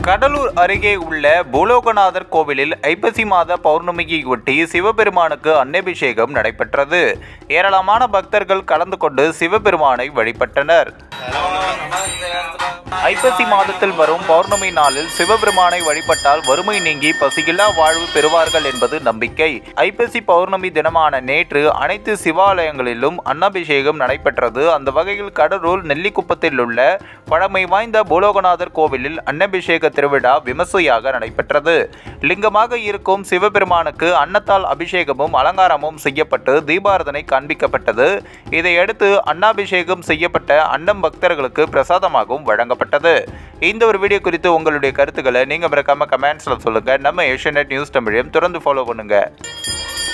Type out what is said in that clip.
கடலூர் அருகே உள்ள பூலோகநாதர் கோவிலில் ஐப்பசி மாத பௌர்ணமியை ஒட்டி சிவபெருமானுக்கு அன்னபிஷேகம் நடைபெற்றது ஏராளமான பக்தர்கள் கலந்து கொண்டு சிவபெருமானை வழிபட்டனர் ஐப்பசி மாதத்தில் வரும் பௌர்ணமி நாளில் சிவபெருமானை வழிபட்டால் வறுமை நீங்கி பசியில்லா வாழ்வு பெறுவார்கள் என்பது நம்பிக்கை ஐப்பசி பௌர்ணமி தினமான நேற்று அனைத்து சிவாலயங்களிலும் அன்னாபிஷேகம் நடைபெற்றது அந்த வகையில் கடலூர் நெல்லிக்குப்பத்தில் உள்ள பழமை வாய்ந்த பூலோகநாதர் கோவிலில் அன்னபிஷேக திருவிழா விமர்சையாக நடைபெற்றது லிங்கமாக இருக்கும் சிவபெருமானுக்கு அன்னத்தால் அபிஷேகமும் அலங்காரமும் செய்யப்பட்டு தீபாரதனை காண்பிக்கப்பட்டது இதையடுத்து அன்னாபிஷேகம் செய்யப்பட்ட அன்னம் பக்தர்களுக்கு பிரசாதமாகவும் வழங்கப்பட்டது இந்த ஒரு வீடியோ குறித்து உங்களுடைய கருத்துக்களை நீங்க மறக்காம கமெண்ட்ஸ்ல சொல்லுங்க நம்ம ஏஷியநெட் நியூஸ் தமிழையும் தொடர்ந்து ஃபாலோ பண்ணுங்க